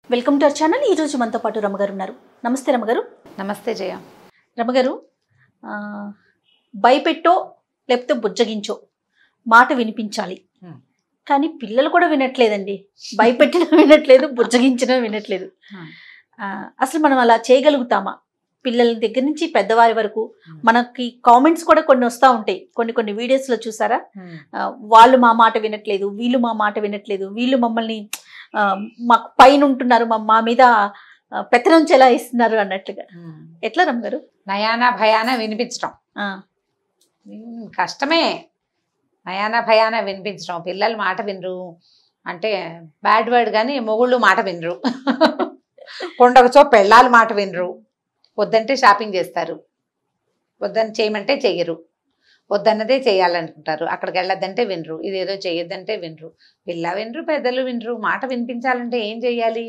Welcome to our channel ఈ రోజు మనతో పాటు రమగారు ఉన్నారు నమస్తే రమగారు నమస్తే జయ రమగారు ఆ, భయపెట్టో లేకపోతే బుజ్జగించో మాట వినిపించాలి Hmm. కానీ పిల్లలు కూడా వినట్లేదండి భయపెట్టినా వినట్లేదు బుజ్జగించినా వినట్లేదు ఆ, అసలు మనం అలా చేయగలుగుతామా పిల్లల దగ్గర నుంచి పెద్దవారి వరకు మనకి కామెంట్స్ కూడా కొన్ని వస్తూ ఉంటాయి కొన్ని కొన్ని వీడియోస్లో చూసారా ఆ, వాళ్ళు మా మాట వినట్లేదు వీళ్ళు మా మాట వినట్లేదు వీళ్ళు మమ్మల్ని ఆ, మాకు పైన ఉంటున్నారు మా మా మీద ఆ, పెత్తనం చెలా ఇస్తున్నారు అన్నట్లుగా ఎట్లా రమ్మగారు నయాన భయాన వినిపించడం ఆ, ఉమ్, కష్టమే నయాన భయాన వినిపించడం పిల్లలు మాట వినరు అంటే బ్యాడ్ వర్డ్ కానీ మొగుళ్ళు మాట వినరు కొండకచో పెళ్ళాలు మాట వినరు వద్దంటే షాపింగ్ చేస్తారు వద్దని చేయమంటే చెయ్యరు వద్దన్నదే చేయాలనుకుంటారు అక్కడికి వెళ్ళొద్దంటే వినరు ఇదేదో చేయొద్దంటే వినరు పిల్ల వినరు పెద్దలు వినరు మాట వినిపించాలంటే ఏం చెయ్యాలి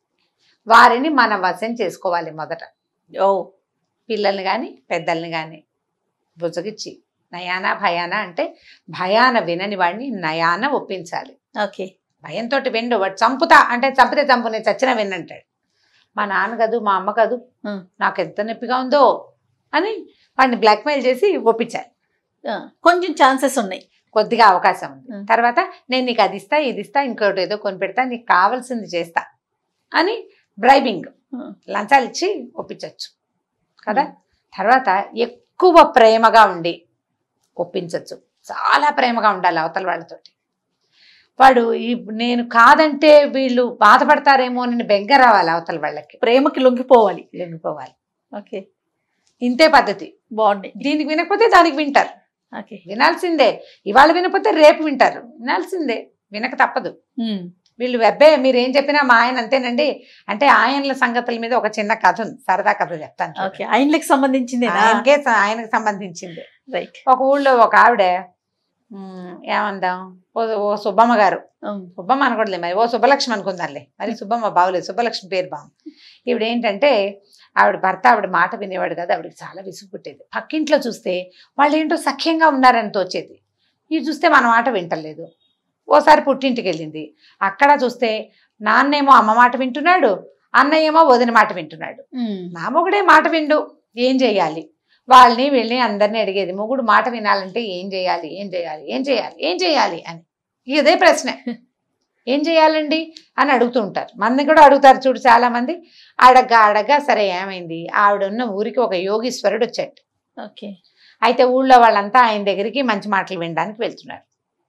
వారిని మన వశం చేసుకోవాలి మొదట ఓ పిల్లల్ని కానీ పెద్దల్ని కానీ బుజ్జగిచ్చి నయాన భయాన అంటే భయాన వినని వాడిని నయాన ఒప్పించాలి ఓకే భయంతో విండు వాడు చంపుతా అంటే చంపితే చంపు నేను చచ్చిన విన్నంటాడు మా నాన్న కాదు మా అమ్మ కాదు Hmm. నాకు ఎంత నొప్పిగా ఉందో అని వాడిని బ్లాక్మెయిల్ చేసి ఒప్పించాలి ఆ, కొంచెం ఛాన్సెస్ ఉన్నాయి కొద్దిగా అవకాశం ఉంది Hmm. తర్వాత నేను నీకు అది ఇస్తా ఇది ఇస్తా ఇంకోటి ఏదో కొని పెడతా నీకు కావాల్సింది చేస్తా అని బ్రైబింగ్ Hmm. లంచాలు ఇచ్చి ఒప్పించవచ్చు కదా తర్వాత ఎక్కువ ప్రేమగా ఉండి ఒప్పించవచ్చు చాలా ప్రేమగా ఉండాలి అవతల వాళ్ళతోటి వాడు ఈ నేను కాదంటే వీళ్ళు బాధపడతారేమో అని బెంగ రావాలి అవతల వాళ్ళకి ప్రేమకి లొంగిపోవాలి లొంగిపోవాలి ఓకే ఇంతే పద్ధతి బాగుంది దీనికి వినకపోతే దానికి వింటారు ఓకే వినాల్సిందే ఇవాళ వినకపోతే రేపు వింటారు వినాల్సిందే వినక తప్పదు ఉమ్, వీళ్ళు వెబ్బే మీరు ఏం చెప్పినా మా ఆయన అంతేనండి అంటే ఆయనల సంగతుల మీద ఒక చిన్న కథ ఉంది సరదా కథ చెప్తాను చూడండి. ఓకే ఆయనకి సంబంధించిందేనా ఆయనకే స- ఆయనకు సంబంధించింది రైట్ ఒక ఊళ్ళో ఒక ఆవిడ ఉమ్, ఏమందాం ఓ ఓ సుబ్బమ్మ గారు ఉమ్, సుబ్బమ్మ అనకూడలే మరి ఓ సుబ్బలక్ష్మి అనుకుందాంలే మరి సుబ్బమ్మ బాగులేదు సుబ్బలక్ష్మి పేరు బాగుంది ఈవిడ ఏంటంటే ఆవిడ భర్త ఆవిడ మాట వినేవాడు కదా ఆవిడకి చాలా విసుగు పుట్టేది పక్కింట్లో చూస్తే వాళ్ళు ఏంటో సఖ్యంగా ఉన్నారని తోచేది ఇది చూస్తే మన మాట వింటలేదు ఓసారి పుట్టింటికి వెళ్ళింది అక్కడ చూస్తే నాన్నేమో అమ్మ మాట వింటున్నాడు అన్నయ్య ఏమో వదిన మాట వింటున్నాడు ఉమ్, నా మొగుడే మాట విండు ఏం చేయాలి వాళ్ళని వీళ్ళని అందరినీ అడిగేది మొగుడు మాట వినాలంటే ఏం చేయాలి ఏం చేయాలి ఏం చేయాలి ఏం చేయాలి అని ఇదే ప్రశ్న ఏం చేయాలండి అని అడుగుతూ ఉంటారు మంది కూడా అడుగుతారు చూడు చాలా మంది అడగ్గా అడగ్గా సరే ఏమైంది ఆవిడ ఉన్న ఊరికి ఒక యోగీశ్వరుడు వచ్చాడు ఓకే అయితే ఊళ్ళో వాళ్ళంతా ఆయన దగ్గరికి మంచి మాటలు వినడానికి వెళ్తున్నారు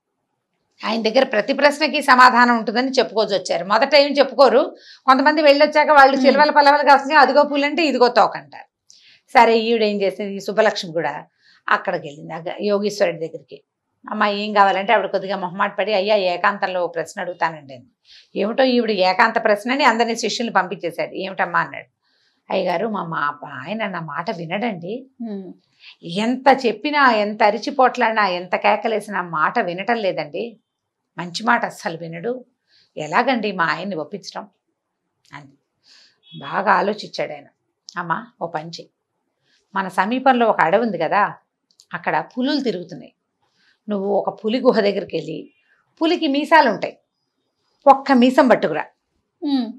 ఆయన దగ్గర ప్రతి ప్రశ్నకి సమాధానం ఉంటుందని చెప్పుకోవచ్చు వచ్చారు మొదట ఏం చెప్పుకోరు కొంతమంది వెళ్ళొచ్చాక వాళ్ళు Hmm. చిలవల పలవలు కాస్తుంది అదిగో పూలంటే ఇదిగో తోకంటారు సరే ఈవిడ ఏం చేసింది ఈ శుభలక్ష్మి కూడా అక్కడికి వెళ్ళింది ఆ గ- యోగీశ్వరుడి దగ్గరికి అమ్మ ఏం కావాలంటే ఆవిడ కొద్దిగా మొహమాట పడి అయ్యా ఏకాంతంలో ఓ ప్రశ్న అడుగుతానండి అని ఏమిటో ఈవిడ ఏకాంత ప్రశ్న అని అందరినీ శిష్యుల్ని పంపించేశాడు ఏమిటమ్మా అన్నాడు అయ్యగారు మా మా ఆయన నా మాట వినడండి ఉమ్, ఎంత చెప్పినా ఎంత అరిచిపోట్లాడినా ఎంత కేకలేసినా మాట వినటం లేదండి మంచి మాట అస్సలు వినడు ఎలాగండి మా ఆయన్ని ఒప్పించడం అని బాగా ఆలోచించాడు ఆయన అమ్మ ఓ పని చెయ్యి మన సమీపంలో ఒక అడవి ఉంది కదా అక్కడ పులులు తిరుగుతున్నాయి నువ్వు ఒక పులి గుహ దగ్గరికి వెళ్ళి పులికి మీసాలు ఉంటాయి ఒక్క మీసం పట్టుకురా ఉమ్,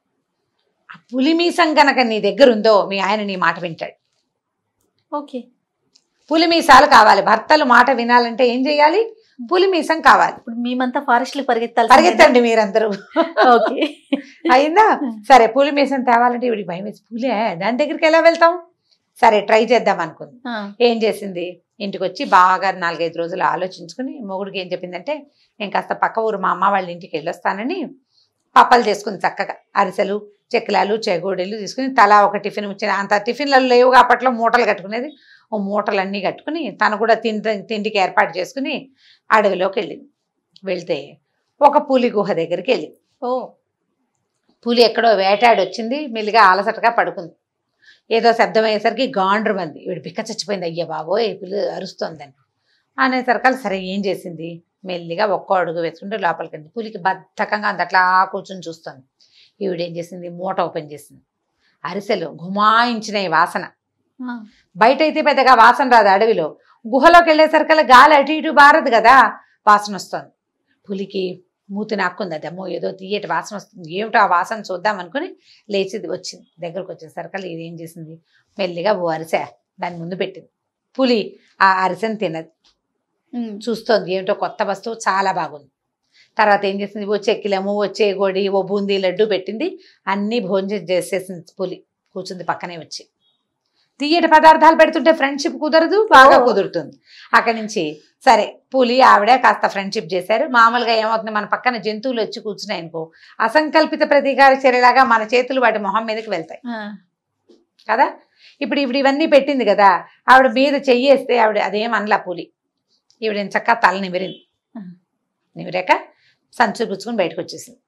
ఆ పులి మీసం కనుక నీ దగ్గర ఉందో మీ ఆయన నీ మాట వింటాడు ఓకే పులి మీసాలు కావాలి భర్తలు మాట వినాలంటే ఏం చేయాలి పులి మీసం కావాలి ఇప్పుడు మేమంతా ఫారెస్ట్ లో పరిగెత్తాలి పరిగెత్తండి మీరందరూ ఓకే అయిందా సరే పులి మీసం తేవాలంటే ఇవిడికి భయం వేసి పులే దాని దగ్గరికి ఎలా వెళ్తాం సరే ట్రై చేద్దాం అనుకుంది ఆ, ఏం చేసింది ఇంటికి వచ్చి బాగా నాలుగైదు రోజులు ఆలోచించుకుని మొగుడికి ఏం చెప్పిందంటే నేను కాస్త పక్క ఊరు మా అమ్మ వాళ్ళ ఇంటికి వెళ్ళొస్తానని పప్పలు చేసుకుంది చక్కగా అరిసెలు చెక్కలాలు చెగోడీలు తీసుకుని తలా ఒక టిఫిన్ ఇచ్చిన అంత టిఫిన్లలో లేవు అప్పట్లో మూటలు కట్టుకునేది ఓ మూటలన్నీ కట్టుకుని తను కూడా తిండి తిండికి ఏర్పాటు చేసుకుని అడవిలోకి వెళ్ళింది వెళ్తే ఒక పులి గుహ దగ్గరికి వెళ్ళింది ఓ పులి ఎక్కడో వేటాడి వచ్చింది మెల్లిగా అలసటగా పడుకుంది ఏదో శబ్దం అయ్యేసరికి గాండ్రు మంది వీడు పిక్క చచ్చిపోయింది అయ్యా బాబోయ్ పులి అరుస్తోందని అనేసరికల్ సరే ఏం చేసింది మెల్లిగా ఒక్కో అడుగు వేసుకుంటే లోపలికి వెళ్ళింది పులికి బద్ధకంగా అంది అట్లా కూర్చొని చూస్తుంది ఈవిడ ఏం చేసింది మూట ఓపెన్ చేసింది అరిసెలు గుమాయించినాయి వాసన ఆ, బయట అయితే పెద్దగా వాసన రాదు అడవిలో గుహలోకి వెళ్ళేసరికల్లా గాలి అటు ఇటు బారదు కదా వాసన వస్తుంది పులికి మూతి నాక్కుంది అది అమ్మో ఏదో తీయటి వాసన వస్తుంది ఏమిటో ఆ వాసన చూద్దాం అనుకుని లేచి వచ్చింది దగ్గరకు వచ్చేసరికి ఇది ఏం చేసింది మెల్లిగా ఓ అరిసె దాని ముందు పెట్టింది పులి ఆ అరిసెని తినది ఉమ్. చూస్తోంది ఏమిటో కొత్త వస్తువు చాలా బాగుంది తర్వాత ఏం చేసింది ఓ చెక్కిలము ఓ చేగోడి ఓ బూందీ లడ్డు పెట్టింది అన్నీ భోజనం చేసేసింది పులి కూర్చుంది పక్కనే వచ్చి తీయటి పదార్థాలు పెడుతుంటే ఫ్రెండ్షిప్ కుదరదు బాగా ఓ. కుదురుతుంది అక్కడి నుంచి సరే పులి ఆవిడ కాస్త ఫ్రెండ్షిప్ చేశారు మామూలుగా ఏమవుతుంది మన పక్కన జంతువులు వచ్చి కూర్చున్నాయి అనుకో అసంకల్పిత ప్రతీకార చర్యలాగా మన చేతులు వాటి మొహం మీదకి వెళ్తాయి ఆ. కదా ఇప్పుడు ఇప్పుడు ఇవన్నీ పెట్టింది కదా ఆవిడ మీద చెయ్యేస్తే ఆవిడ అదేం అనలా పులి ఈవిడ చక్కగా తల నిమిరింది ఆ. నిమిరాక సంచులు పుచ్చుకొని బయటకు వచ్చేసింది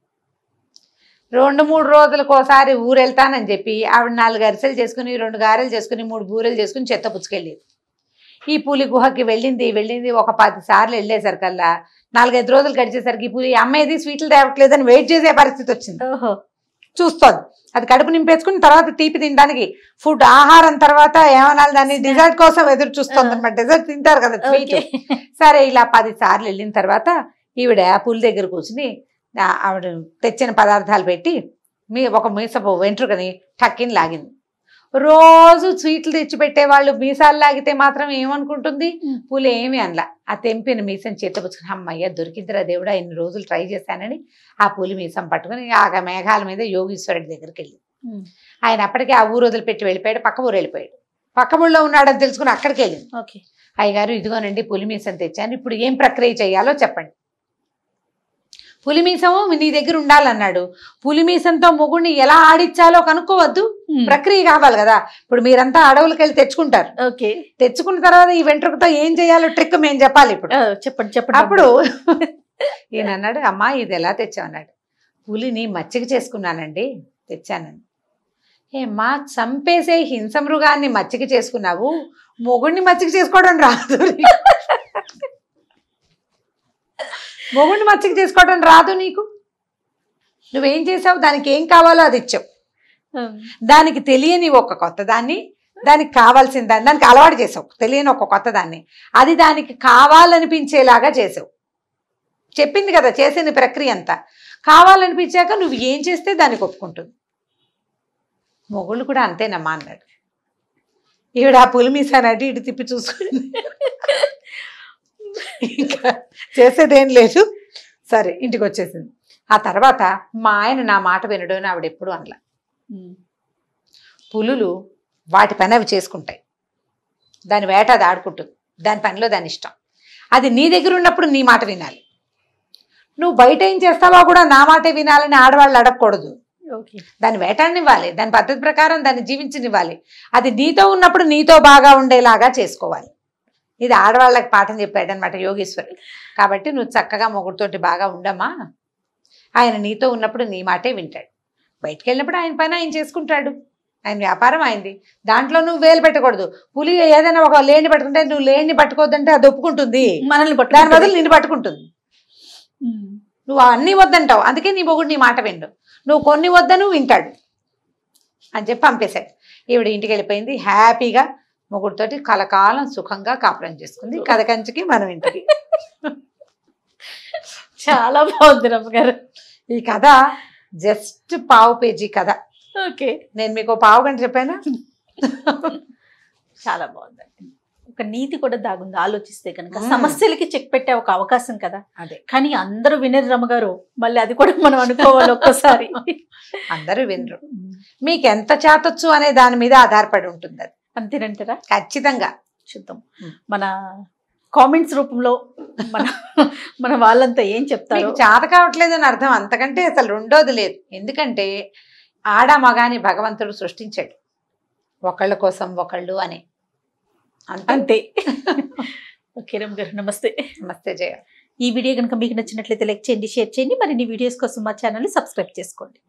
రెండు మూడు రోజులకు ఒకసారి ఊరు వెళ్తానని చెప్పి ఆవిడ నాలుగు అరిసెలు చేసుకుని రెండు గారెలు చేసుకుని మూడు బూరెలు చేసుకుని చెత్త పుచ్చుకెళ్ళేది ఈ పులి గుహకి వెళ్ళింది వెళ్ళింది ఒక పది సార్లు వెళ్ళేసరికల్లా నాలుగైదు రోజులు గడిచేసరికి ఈ పులి అమ్మేది స్వీట్లు తేవట్లేదని వెయిట్ చేసే పరిస్థితి వచ్చింది ఓహో చూస్తోంది అది కడుపు నింపేసుకుని తర్వాత తీపి తినడానికి ఫుడ్ ఆహారం తర్వాత ఏమనాలి దాన్ని డిజర్ట్ కోసం ఎదురు చూస్తుంది అనమాట డిజర్ట్ తింటారు కదా స్వీట్ ఓకే సరే ఇలా పది సార్లు వెళ్ళిన తర్వాత ఈవిడ పులి దగ్గర కూర్చుని ఆ- ఆవిడ తెచ్చిన పదార్థాలు పెట్టి మీ ఒక మీసపు వెంట్రుకని టక్కిని లాగింది రోజు స్వీట్లు తెచ్చి పెట్టేవాళ్ళు మీసాలు లాగితే మాత్రం ఏమనుకుంటుంది ఉమ్. పులి ఏమి అనలా ఆ తెంపిన మీసం చేత పుచ్చుకుని అమ్మయ్య దొరికిందిరా దేవుడా ఇన్ని రోజులు ట్రై చేశానని ఆ పులి మీసం పట్టుకుని ఆ మేఘాల మీద యోగీశ్వరుడి దగ్గరికి వెళ్ళి ఉమ్. ఆయన అప్పటికే ఆ ఊరు వదిలిపెట్టి వెళ్ళిపోయాడు పక్క ఊరు వెళ్ళిపోయాడు పక్క ఊళ్ళో ఉన్నాడని తెలుసుకుని అక్కడికి వెళ్ళింది ఓకే అయ్యగారు ఇదిగోనండి పులిమీసం తెచ్చాను ఇప్పుడు ఏం ప్రక్రియ చేయాలో చెప్పండి పులిమీసము నీ దగ్గర ఉండాలన్నాడు పులిమీసంతో మొగుడిని ఎలా ఆడిచ్చాలో కనుక్కోవద్దు ఉమ్. ప్రక్రియ కావాలి కదా ఇప్పుడు మీరంతా అడవులకు వెళ్ళి తెచ్చుకుంటారు ఓకే తెచ్చుకున్న తర్వాత ఈ వెంట్రుకతో ఏం చేయాలో ట్రిక్ మేము చెప్పాలి ఇప్పుడు ఆ, చెప్పండి చెప్పండి అప్పుడు ఈయన అన్నాడు అమ్మా ఇది ఎలా తెచ్చావు పులిని మచ్చిక చేసుకున్నానండి తెచ్చానండి ఏమ్మా చంపేసే హింస మృగాన్ని మచ్చిక చేసుకున్నావు మొగుడిని మచ్చిక చేసుకోవడం రాదు నీకు. మొగుడిని మచ్చిక చేసుకోవడం రాదు నీకు నువ్వేం చేసావు దానికి ఏం కావాలో అది ఇచ్చావు ఉమ్. దానికి తెలియని ఒక కొత్త దాన్ని దానికి కావాల్సిన దాన్ని దానికి అలవాటు చేసావు తెలియని ఒక కొత్త దాన్ని అది దానికి కావాలనిపించేలాగా చేసావు చెప్పింది కదా చేసిన ప్రక్రియ అంతా కావాలనిపించాక నువ్వు ఏం చేస్తే దానికి ఒప్పుకుంటుంది మొగుళ్ళు కూడా అంతేనమ్మా అన్నాడు ఈవిడ ఆ పులి మీసానటి ఇటు తిప్పి చూసుకుంది ఇంకా చేసేదేం లేదు సరే ఇంటికి వచ్చేసింది ఆ తర్వాత మా ఆయన నా మాట వినడు అని ఆవిడ ఎప్పుడు అనలా ఉమ్. పులులు వాటి పని అవి చేసుకుంటాయి దాని వేట అది ఆడుకుంటుంది దాని పనిలో దాని ఇష్టం అది నీ దగ్గర ఉన్నప్పుడు నీ మాట వినాలి నువ్వు బయట ఏం చేస్తావో కూడా నా మాటే వినాలని ఆడవాళ్ళు అడగకూడదు ఓకే దాన్ని వేటాడనివ్వాలి దాని పద్ధతి ప్రకారం దాన్ని జీవించనివ్వాలి అది నీతో ఉన్నప్పుడు నీతో బాగా ఉండేలాగా చేసుకోవాలి ఇది ఆడవాళ్ళకి పాఠం చెప్పాడు అనమాట యోగేశ్వరుడు కాబట్టి నువ్వు చక్కగా మొగుడుతోటి బాగా ఉండమ్మా ఆయన నీతో ఉన్నప్పుడు నీ మాటే వింటాడు బయటికి వెళ్ళినప్పుడు ఆయన పని ఆయన చేసుకుంటాడు ఆయన వ్యాపారం అయింది దాంట్లో నువ్వు వేలు పెట్టకూడదు పులి ఏదైనా ఒక లేని పట్టుకుంటే నువ్వు లేని పట్టుకోవద్దంటే అది ఒప్పుకుంటుంది మనల్ని దాని పట్టుకుంటుంది. బదులు నిన్ను పట్టుకుంటుంది ఉమ్. నువ్వు అన్నీ వద్దంటావు అందుకే నీ మొగుడు నీ మాట విండు నువ్వు కొన్ని వద్దను వింటాడు అని చెప్పి పంపేశాడు ఈవిడ ఇంటికి వెళ్ళిపోయింది హ్యాపీగా మొగుడుతోటి కలకాలం సుఖంగా కాపురం చేసుకుంది కథ కంచికి మనం ఇంటికి చాలా బాగుంది రమ్మ గారు ఈ కథ జస్ట్ పావు పేజీ కథ ఓకే నేను మీకు ఓ పావు గంట చెప్పానా చాలా బాగుంది ఒక నీతి కూడా దాగుంది ఆలోచిస్తే కనుక మ్మ్. సమస్యలకి చెక్ పెట్టే ఒక అవకాశం కదా అదే కానీ అందరూ వినరు రమ్మగారు మళ్ళీ అది కూడా మనం అనుకోవాలి ఒక్కసారి అందరూ వినరు మీకు ఎంత చేతొచ్చు అనే దాని మీద ఆధారపడి ఉంటుంది అది అంతేనంటారా ఖచ్చితంగా చూద్దాం మ్మ్. మన కామెంట్స్ రూపంలో మన మన వాళ్ళంతా ఏం చెప్తారు మీకు చేత కావట్లేదు అని అర్థం అంతకంటే అసలు రెండోది లేదు ఎందుకంటే ఆడ మగాని భగవంతుడు సృష్టించాడు ఒకళ్ళ కోసం ఒకళ్ళు అని అంతే అంతే ఓకే రమ్ గారు నమస్తే నమస్తే జయ ఈ వీడియో కనుక మీకు నచ్చినట్లయితే లైక్ చేయండి షేర్ చేయండి మరిన్ని వీడియోస్ కోసం మా ఛానల్ని సబ్స్క్రైబ్ చేసుకోండి